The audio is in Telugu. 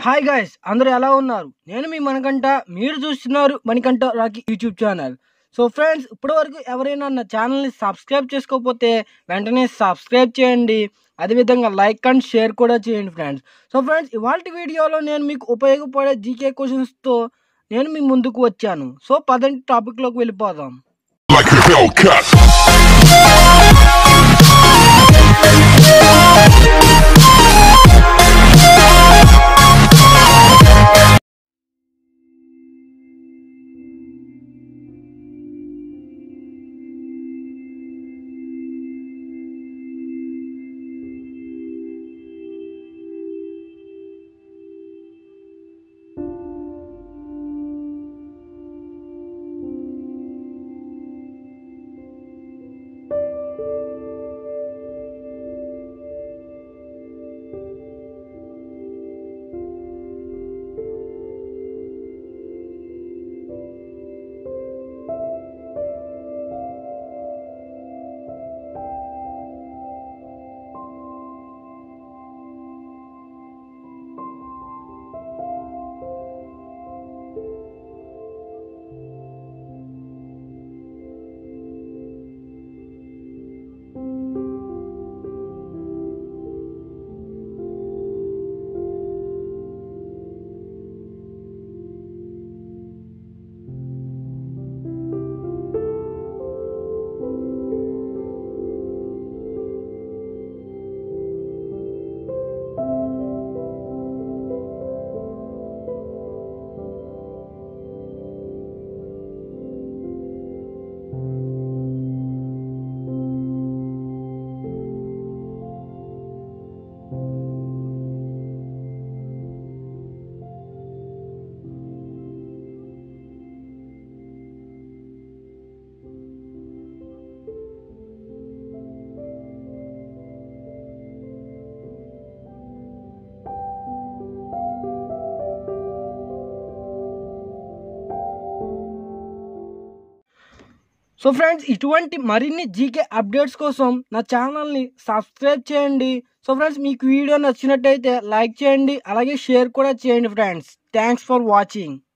హాయ్ గాయస్ అందరూ ఎలా ఉన్నారు నేను మీ మనకంట మీరు చూస్తున్నారు Manikanta Rocky YouTube channel so friends ఇప్పటివరకు ఎవరైనా నా ఛానల్ని సబ్స్క్రైబ్ చేసుకోకపోతే వెంటనే సబ్స్క్రైబ్ చేయండి అదేవిధంగా లైక్ అండ్ షేర్ కూడా చేయండి ఫ్రెండ్స్ సో ఫ్రెండ్స్ ఇవాళ వీడియోలో నేను మీకు ఉపయోగపడే జీకే క్వశ్చన్స్తో నేను మీ ముందుకు వచ్చాను సో పదండి టాపిక్లోకి వెళ్ళిపోదాం like a Hellcat. So friends ఇటువంటి మరిన్ని జీకే అప్డేట్స్ కోసం నా ఛానల్ని సబ్స్క్రైబ్ చేయండి సో ఫ్రెండ్స్ మీకు వీడియో నచ్చినట్టయితే లైక్ చేయండి అలాగే షేర్ కూడా చేయండి ఫ్రెండ్స్ థ్యాంక్స్ ఫర్ వాచింగ్